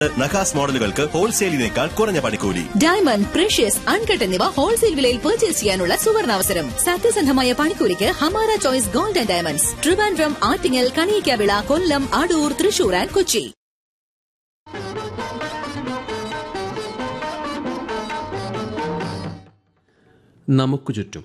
നഖാസ് മോഡലുകൾക്ക് ഹോൾസെയിലിനേക്കാൾ കുറഞ്ഞ പണിക്കൂലി ഡയമണ്ട് പ്രഷ്യസ് അൺകട്ട് എന്നിവ ഹോൾസെയിൽ വിലയിൽ പർച്ചേസ് ചെയ്യാനുള്ള സുവർണാവസരം സത്യസന്ധമായ പണിക്കൂലിക്ക് Hamara choice gold and diamonds Trivandrum Attingal Kaniyakkavila Kollam Adoor Thrissur and Kochi നമുക്ക് ചുറ്റും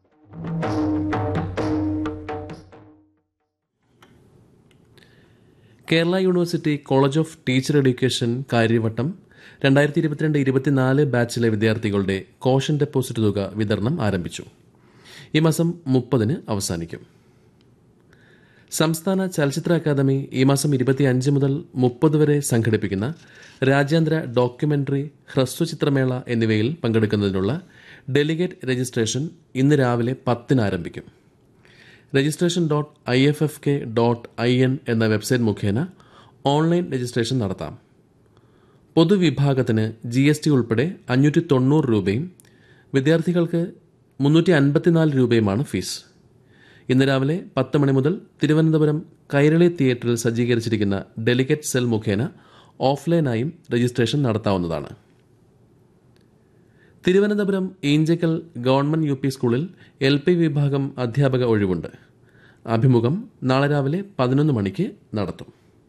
Kerala university college of teacher education Kariavattom രണ്ടായിരത്തി ഇരുപത്തിരണ്ട് ഇരുപത്തിനാല് ബാച്ചിലെ വിദ്യാർത്ഥികളുടെ കോഷൻ ഡെപ്പോസിറ്റ് തുക വിതരണം ആരംഭിച്ചു ഈ മാസം മുപ്പതിന് അവസാനിക്കും സംസ്ഥാന ചലച്ചിത്ര അക്കാദമി ഈ മാസം ഇരുപത്തിയഞ്ച് മുതൽ മുപ്പത് വരെ സംഘടിപ്പിക്കുന്ന രാജ്യാന്തര ഡോക്യുമെന്ററി ഹ്രസ്വചിത്രമേള എന്നിവയിൽ പങ്കെടുക്കുന്നതിനുള്ള ഡെലിഗേറ്റ് രജിസ്ട്രേഷൻ ഇന്ന് രാവിലെ പത്തിന് ആരംഭിക്കും registration dot I F F K dot I N എന്ന വെബ്സൈറ്റ് മുഖേന ഓൺലൈൻ രജിസ്ട്രേഷൻ നടത്താം പൊതുവിഭാഗത്തിന് ജി എസ് ടി ഉൾപ്പെടെ അഞ്ഞൂറ്റി തൊണ്ണൂറ് രൂപയും വിദ്യാർത്ഥികൾക്ക് മുന്നൂറ്റി അൻപത്തിനാല് രൂപയുമാണ് ഫീസ് ഇന്ന് രാവിലെ പത്ത് മണി മുതൽ തിരുവനന്തപുരം കൈരളി തിയേറ്ററിൽ സജ്ജീകരിച്ചിരിക്കുന്ന ഡെലിഗേറ്റ് സെൽ മുഖേന ഓഫ്ലൈനായും രജിസ്ട്രേഷൻ നടത്താവുന്നതാണ് Thiruvananthapuram Enchakkal government U P സ്കൂളിൽ എൽ പി വിഭാഗം അധ്യാപക ഒഴിവുണ്ട് അഭിമുഖം നാളെ രാവിലെ പതിനൊന്ന് മണിക്ക് നടത്തും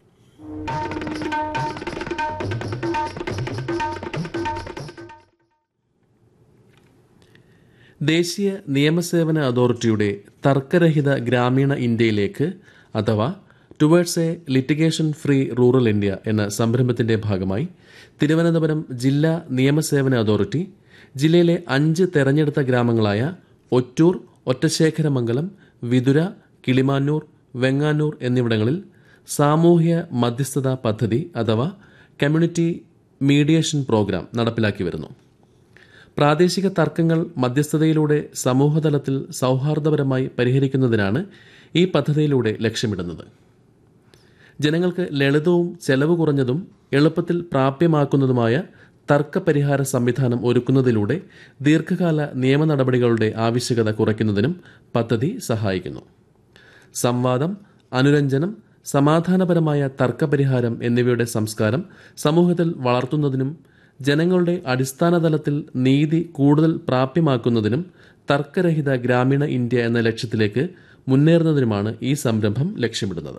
ദേശീയ നിയമസേവന അതോറിറ്റിയുടെ തർക്കരഹിത ഗ്രാമീണ ഇന്ത്യയിലേക്ക് അഥവാ towards a litigation free rural India എന്ന സംരംഭത്തിന്റെ ഭാഗമായി തിരുവനന്തപുരം ജില്ലാ നിയമസേവന അതോറിറ്റി ജില്ലയിലെ അഞ്ച് തെരഞ്ഞെടുത്ത ഗ്രാമങ്ങളായ ഒറ്റൂർ ഒറ്റശേഖരമംഗലം വിതുര കിളിമാനൂർ വെങ്ങാനൂർ എന്നിവിടങ്ങളിൽ സാമൂഹ്യ മധ്യസ്ഥത പദ്ധതി അഥവാ കമ്മ്യൂണിറ്റി മീഡിയേഷൻ പ്രോഗ്രാം നടപ്പിലാക്കി വരുന്നു പ്രാദേശിക തർക്കങ്ങൾ മധ്യസ്ഥതയിലൂടെ സമൂഹതലത്തിൽ സൗഹാർദ്ദപരമായി പരിഹരിക്കുന്നതിനാണ് ഈ പദ്ധതിയിലൂടെ ലക്ഷ്യമിടുന്നത് ജനങ്ങൾക്ക് ലളിതവും ചെലവ് കുറഞ്ഞതും എളുപ്പത്തിൽ പ്രാപ്യമാക്കുന്നതുമായ തർക്കപരിഹാര സംവിധാനം ഒരുക്കുന്നതിലൂടെ ദീർഘകാല നിയമ നടപടികളുടെ ആവശ്യകത കുറയ്ക്കുന്നതിനും പദ്ധതി സഹായിക്കുന്നു സംവാദം അനുരഞ്ജനം സമാധാനപരമായ തർക്കപരിഹാരം എന്നിവയുടെ സംസ്കാരം സമൂഹത്തിൽ വളർത്തുന്നതിനും ജനങ്ങളുടെ അടിസ്ഥാന തലത്തിൽ നീതി കൂടുതൽ പ്രാപ്യമാക്കുന്നതിനും തർക്കരഹിത ഗ്രാമീണ ഇന്ത്യ എന്ന ലക്ഷ്യത്തിലേക്ക് മുന്നേറുന്നതിനുമാണ് ഈ സംരംഭം ലക്ഷ്യമിടുന്നത്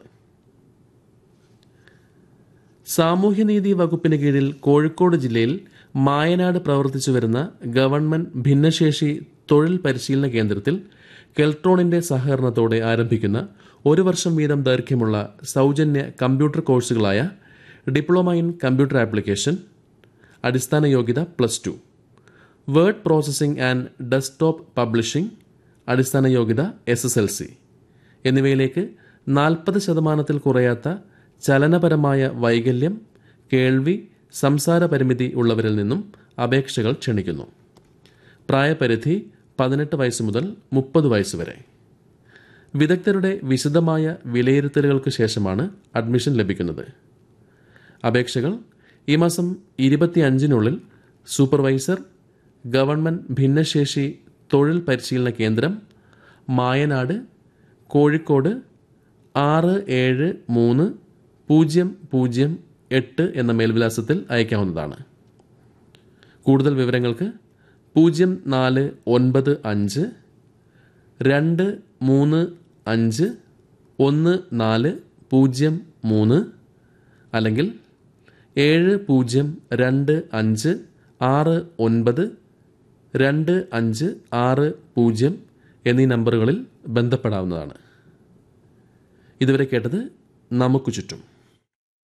സാമൂഹ്യനീതി വകുപ്പിന് കീഴിൽ കോഴിക്കോട് ജില്ലയിൽ മായനാട് പ്രവർത്തിച്ചു വരുന്ന ഗവൺമെന്റ് ഭിന്നശേഷി തൊഴിൽ പരിശീലന കേന്ദ്രത്തിൽ കെൽട്രോണിന്റെ സഹകരണത്തോടെ ആരംഭിക്കുന്ന ഒരു വർഷം വീതം ദൈർഘ്യമുള്ള സൗജന്യ കമ്പ്യൂട്ടർ കോഴ്സുകളായ ഡിപ്ലോമ ഇൻ കമ്പ്യൂട്ടർ ആപ്ലിക്കേഷൻ അടിസ്ഥാന യോഗ്യത plus two word processing and desktop publishing അടിസ്ഥാന യോഗ്യത എസ് എസ് എൽ സി എന്നിവയിലേക്ക് നാൽപ്പത് ശതമാനത്തിൽ കുറയാത്ത ചലനപരമായ വൈകല്യം കേൾവി സംസാര പരിമിതി ഉള്ളവരിൽ നിന്നും അപേക്ഷകൾ ക്ഷണിക്കുന്നു പ്രായപരിധി പതിനെട്ട് വയസ്സ് മുതൽ മുപ്പത് വയസ്സ് വരെ വിദഗ്ധരുടെ വിശദമായ വിലയിരുത്തലുകൾക്ക് ശേഷമാണ് അഡ്മിഷൻ ലഭിക്കുന്നത് അപേക്ഷകൾ ഈ മാസം ഇരുപത്തിയഞ്ചിനുള്ളിൽ സൂപ്പർവൈസർ ഗവൺമെന്റ് ഭിന്നശേഷി തൊഴിൽ പരിശീലന കേന്ദ്രം മായനാട് കോഴിക്കോട് ആറ് ഏഴ് മൂന്ന് പൂജ്യം പൂജ്യം എട്ട് എന്ന മേൽവിലാസത്തിൽ അയക്കാവുന്നതാണ് കൂടുതൽ വിവരങ്ങൾക്ക് പൂജ്യം നാല് ഒൻപത് അഞ്ച് രണ്ട് മൂന്ന് അഞ്ച് ഒന്ന് നാല് പൂജ്യം മൂന്ന് അല്ലെങ്കിൽ ഏഴ് പൂജ്യം രണ്ട് അഞ്ച് ആറ് ഒൻപത് രണ്ട് അഞ്ച് ആറ് പൂജ്യം എന്നീ നമ്പറുകളിൽ ബന്ധപ്പെടാവുന്നതാണ് ഇതുവരെ കേട്ടത് നമുക്ക് ചുറ്റും